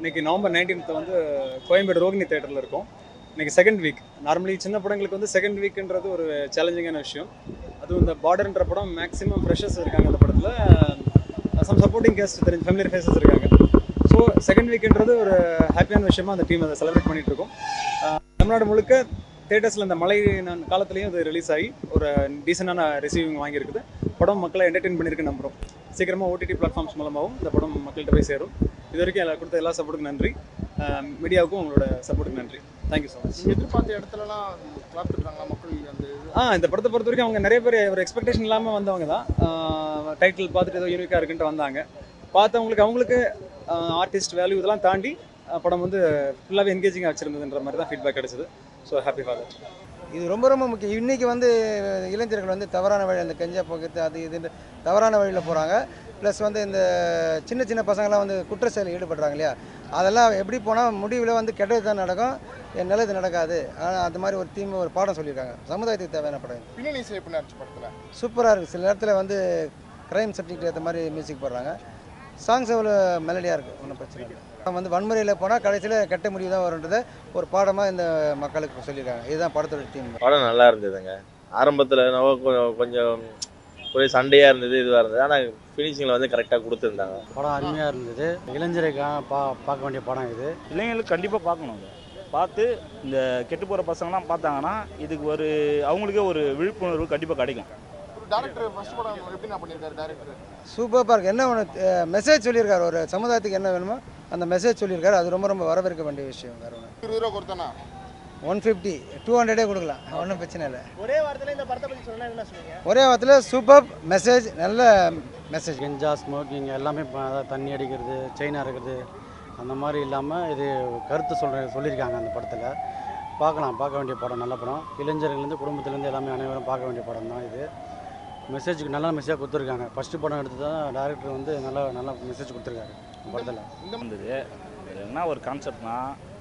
இன்னைக்கு November nineteenth வந்து கோயம்பேடு ரோகிணி தேட்டரில் இருக்கும் இன்னைக்கு செகண்ட் வீக் நார்மலி சின்ன படங்களுக்கு வந்து செகண்ட் வீக்ன்றது ஒரு சேலஞ்சிங்கான விஷயம் அதுவும் இந்த பார்டர்ன்ற படம் மேக்ஸிமம் ஃப்ரெஷர்ஸ் இருக்காங்க அந்த படத்தில் சம் சப்போர்ட்டிங் கேஸ்ட் தெரிஞ்ச ஃபேமிலியர் ஃபேஸஸ் இருக்காங்க ஸோ செகண்ட் வீக்ன்றது ஒரு ஹாப்பியான விஷயமா அந்த டீம் அதை செலிப்ரேட் பண்ணிட்டு இருக்கோம் அஹ் தமிழ்நாடு முழுக்க தேட்டர்ஸில் இந்த மழை நான் காலத்துலேயும் இது ரிலீஸ் ஆகி ஒரு டீசெண்டான ரிசீவிங் வாங்கியிருக்குது படம் மக்களை என்டர்டெயின் பண்ணியிருக்கு நம்புறோம் சீக்கிரமாக ஓடிடி பிளாட்ஃபார்ம்ஸ் மூலமாகவும் இந்த படம் மக்கள்கிட்ட போய் சேரும் இது வரைக்கும் எல்லா கொடுத்த எல்லா சப்போர்ட்டுக்கும் நன்றி மீடியாவுக்கும் உங்களோட சப்போர்ட்டுக்கு நன்றி தேங்க்யூ ஸோ மச் நீங்க எதிர்பார்த்த இடத்துலலாம் கிளாப் தட்டுறாங்களா மக்கள் அந்த இது ஆ இந்த படத்தை பொறுத்த வரைக்கும் அவங்க நிறைய பேர் ஒரு எக்ஸ்பெக்டேஷன் இல்லாமல் வந்தவங்க தான் டைட்டில் பார்த்துட்டு ஏதோ யூனிக்காக இருக்குன்ட்டு வந்தாங்க பார்த்தவங்களுக்கு அவங்களுக்கு ஆர்டிஸ்ட் வேல்யூ இதெல்லாம் தாண்டி அஹ், படம் வந்து ஃபுல்லாகவே என்கேஜிங்காக வச்சிருந்ததுன்ற மாதிரி தான் ஃபீட்பேக் கிடைச்சது ஸோ ஹாப்பி ஃபார் தட் இது ரொம்ப ரொம்ப முக்கியம் இன்றைக்கி வந்து இளைஞர்கள் வந்து தவறான வழி அந்த கஞ்சா போக்குறது அது இதுன்னு தவறான வழியில் போகிறாங்க ப்ளஸ் வந்து இந்த சின்ன சின்ன பசங்களாம் வந்து குற்ற செயலில் ஈடுபடுறாங்க இல்லையா அதெல்லாம் எப்படி போனால் முடிவில் வந்து கெட்டது தான் நடக்கும் என் நல்லது நடக்காது ஆனால் அந்த மாதிரி ஒரு தீம் ஒரு பாடம் சொல்லியிருக்காங்க சமுதாயத்துக்கு தேவையான படம் இது. பின்னணி இசை எப்படி இருந்துச்சு படத்துல சூப்பராக இருக்குது சில நேரத்தில் வந்து க்ரைம் சப்ஜெக்ட் ஏற்ற மாதிரி மியூசிக் போடுறாங்க சாங்ஸ் எவ்வளோ மெலடியாக இருக்குது ஒன்றும் பிரச்சனை இல்லை நம்ம வந்து வன்முறையில் போனால் கடைசியில் கெட்ட முடிவு தான் வருன்றதை ஒரு பாடமாக இந்த மக்களுக்கு சொல்லியிருக்காங்க இதுதான் படத்தோட டீம் படம் நல்லா இருந்ததுங்க ஆரம்பத்தில் நம்ம கொ- கொஞ்சம் ஒரே சண்டையாக இருந்தது இதுவாக இருந்தது ஆனால் ஃபினிஷிங்கில் வந்து கரெக்டாக கொடுத்துருந்தாங்க படம் அருமையாக இருந்தது இளைஞருக்காக பா பார்க்க வேண்டிய படம் இது இளைஞர்களுக்கு கண்டிப்பாக பார்க்கணும் இதை பார்த்து இந்த கெட்டு போகிற பசங்களாம் பார்த்தாங்கன்னா இதுக்கு ஒரு அவங்களுக்கே ஒரு விழிப்புணர்வு கண்டிப்பாக கிடைக்கும் ஒரு டேரக்டர் ஃபர்ஸ்ட் படம் எப்படி நான் பண்ணியிருக்காரு டேரக்டர் சூப்பராக இருக்குது என்ன ஒன்று மெசேஜ் சொல்லியிருக்காரு ஒரு சமுதாயத்துக்கு என்ன வேணுமோ அந்த மெசேஜ் சொல்லியிருக்காரு அது ரொம்ப ரொம்ப வரவேற்க வேண்டிய விஷயம் வேறு ஒன்று இருபது ரூபா கொடுத்தனா ஒன் ஃபிஃப்டி டூ ஹண்ட்ரடே கொடுக்கலாம் ஒன்றும் பிரச்சனை இல்லை ஒரே வாரத்தில் இந்த படத்தை பற்றி சொன்னா என்ன சொல்லுவீங்க ஒரே வாரத்தில் சூப்பர் மெசேஜ் நல்ல மெசேஜ் கெஞ்சா ஸ்மோக்கிங் எல்லாமே இப்போ அதாவது தண்ணி அடிக்கிறது செயின் அறுக்கிறது அந்த மாதிரி இல்லாமல் இது கருத்து சொல்கிற சொல்லியிருக்காங்க அந்த படத்தில் பார்க்கலாம் பார்க்க வேண்டிய படம் நல்ல படம் இளைஞர்கள்லேருந்து குடும்பத்துலேருந்து எல்லாமே அனைவரும் பார்க்க வேண்டிய படம் தான் இது மெசேஜுக்கு நல்ல மெசேஜாக கொடுத்துருக்காங்க ஃபஸ்ட்டு படம் எடுத்து தான் டேரக்டர் வந்து நல்ல நல்ல மெசேஜ் கொடுத்துருக்காரு படத்தில் இருந்தது இது என்ன ஒரு கான்செப்ட்னா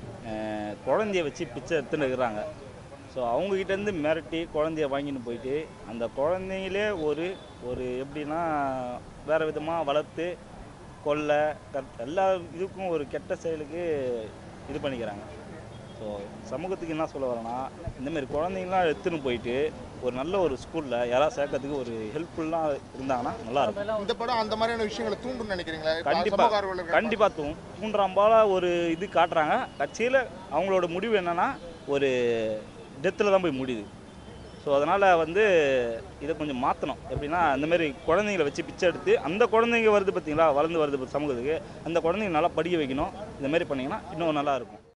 அஹ், குழந்தைய வச்சு பிச்சை எடுத்துன்னு இருக்கிறாங்க ஸோ அவங்கக்கிட்டேருந்து மிரட்டி குழந்தைய வாங்கின்னு போயிட்டு அந்த குழந்தைங்களே ஒரு ஒரு எப்படின்னா வேறு விதமாக வளர்த்து கொல்லை கற் எல்லா இதுக்கும் ஒரு கெட்ட செயலுக்கு இது பண்ணிக்கிறாங்க ஸோ சமூகத்துக்கு என்ன சொல்ல வரேன்னா இந்தமாரி குழந்தைங்களாம் எடுத்துன்னு போயிட்டு ஒரு நல்ல ஒரு ஸ்கூலில் யாராவது சேர்க்கறதுக்கு ஒரு ஹெல்ப்ஃபுல்லாக இருந்தாங்கன்னா நல்லாயிருக்கும் இந்த படம் அந்த மாதிரியான விஷயங்களை தூண்டுன்னு நினைக்கிறீங்களா இப்ப கண்டிப்பா. சமூக ஆர்வலர்கள் கண்டிப்பாக தூ தூண்டுறாம்பால ஒரு இது காட்டுறாங்க கட்சியில் அவங்களோட முடிவு என்னன்னா ஒரு டெத்தில் தான் போய் முடியுது ஸோ அதனால் வந்து இதை கொஞ்சம் மாற்றணும் எப்படின்னா இந்த மாதிரி குழந்தைங்கள வச்சு பிச்சை எடுத்து அந்த குழந்தைங்க வருது பார்த்தீங்களா வளர்ந்து வருது சமூகத்துக்கு அந்த குழந்தைங்க நல்லா படிக்க வைக்கணும் இந்த மாதிரி பண்ணிங்கன்னா இன்னும் நல்லா இருக்கும்